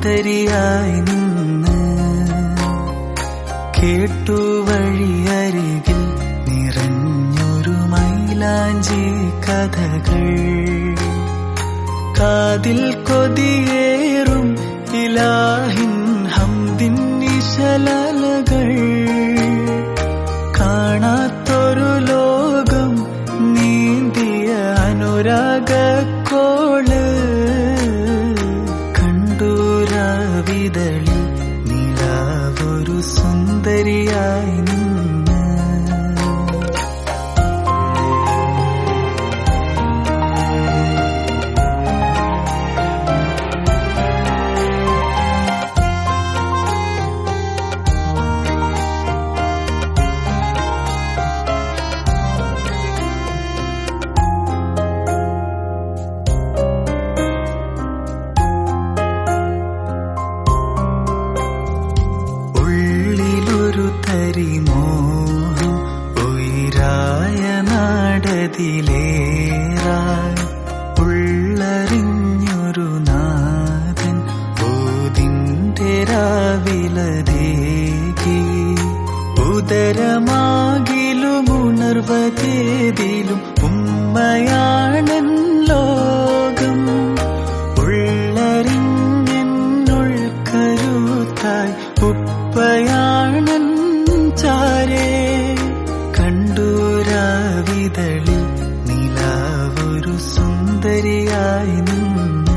സുന്ദരിയായി നിന്ന് കേട്ടു വഴിയരികിൽ നിറഞ്ഞൊരു മൈലാഞ്ചി കഥകൾ കാതിൽ കൊതിയേറും ഇലാഹിൻ ഹംദിൻ നിശലകൾ കാണാത്തൊരു ലോകം നീന്തിയ അനുരാഗക്കോള് കണ്ടൂരാവിതളിൽ നിലാവൊരു സുന്ദരിയായി നിന്ന് ഉള്ളിലൊരു തരി മോഹം ഉയരായ നാടതിലേറാൻ ഉള്ളറിഞ്ഞൊരു നാഥൻ ഓതിന്റെ രാവിലതേകി ഉദരമാകിലും ഉണർവതേതിലും ഉമ്മയാണൻ ലോകം ഉള്ളറിഞ്ഞെന്നുൾ കരുത്തായി ഉപ്പയാണൻ ചാരേ കണ്ടൂരാവിതളിൽ നിലാവൊരു സുന്ദരിയായി നിന്ന്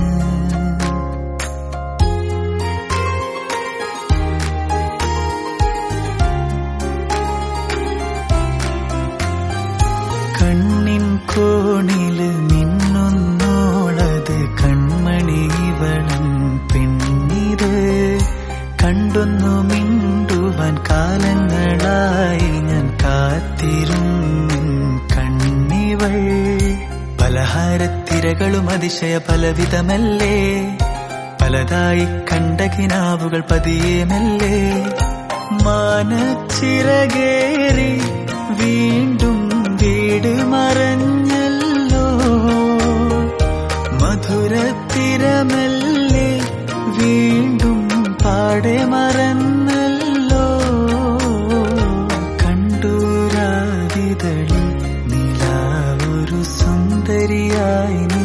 കണ്ണിൻ കോണില് മിന്നുന്നോളത് കൺമണി ഇവളൻ പെണ്ണിത് കണ്ടൊന്നു മിണ്ടുവാൻ കാലങ്ങളായി ഞാൻ കാത്തിരുന്നു കണ്ണിവൾ പലഹാരത്തിരകളും അതിശയ പലവിധമല്ലേ പലതായി കണ്ട കിനാവുകൾ പതിയെ മെല്ലെ മാനച്ചിറകേറി വീണ്ടും വീട് മറഞ്ഞല്ലോ മധുരത്തിരമല്ലേ വീണ്ടും പാടെ മറന്നല്ലോ കണ്ടൂരാവിതളി നിലാവൊരു സുന്ദരിയായി